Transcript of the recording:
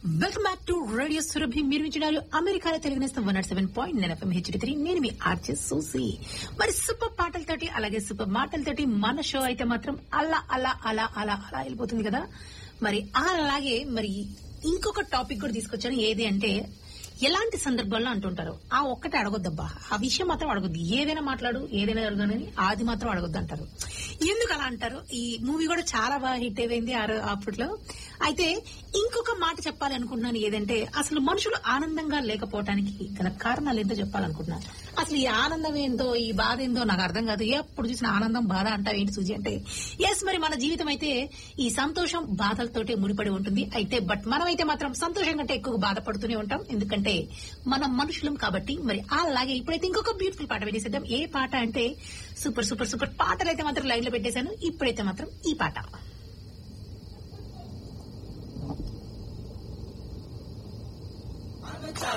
welcome back to radio Surabhi మీరు వింటున్నారు అమెరికాలో తెలుగునేస్తాం వన్ నాట్ సెవెన్ పాయింట్ నేను ఎఫ్ఎం హెచ్డి త్రీ నేను మీ ఆర్జే సూసి మరి సూపర్ పాటలతోటి అలాగే సూపర్ మాటలతోటి మన షో అయితే మాత్రం అలా అలా అలా అలా అలా వెళ్ళిపోతుంది కదా మరి అలాగే మరి ఇంకొక టాపిక్ కూడా తీసుకొచ్చాను ఏది అంటే ఎలాంటి సందర్భాల్లో అంటుంటారు ఆ ఒక్కటే అడగొద్దబ్బా ఆ విషయం మాత్రం అడగొద్దు ఏదైనా మాట్లాడు ఏదైనా జరగనని అది మాత్రం అడగొద్దు అంటారు ఎందుకు అలా అంటారు ఈ మూవీ కూడా చాలా బాగా హిట్ అయింది ఆ రో- అప్పట్లో అయితే ఇంకొక మాట చెప్పాలి అనుకుంటున్నాను ఏదంటే అసలు మనుషులు ఆనందంగా లేకపోవటానికి గల కారణాలు ఏంటో చెప్పాలనుకుంటున్నాను అసలు ఈ ఆనందం ఏందో ఈ బాధ ఏందో నాకు అర్థం కాదు ఎప్పుడు చూసిన ఆనందం బాధ అంటావు ఏంటి సూజీ అంటే ఎస్ మరి మన జీవితం అయితే ఈ సంతోషం బాధలతోటే ముడిపడి ఉంటుంది అయితే బట్ మనమైతే మాత్రం సంతోషం కంటే ఎక్కువ బాధపడుతూనే ఉంటాం ఎందుకంటే మనం మనుషులం కాబట్టి మరి అలాగే ఇప్పుడైతే ఇంకొక బ్యూటిఫుల్ పాట పెట్టేసేద్దాం ఏ పాట అంటే సూపర్ సూపర్ సూపర్ పాటలు అయితే మాత్రం లైన్ లో పెట్టేశాను ఇప్పుడైతే మాత్రం ఈ పాట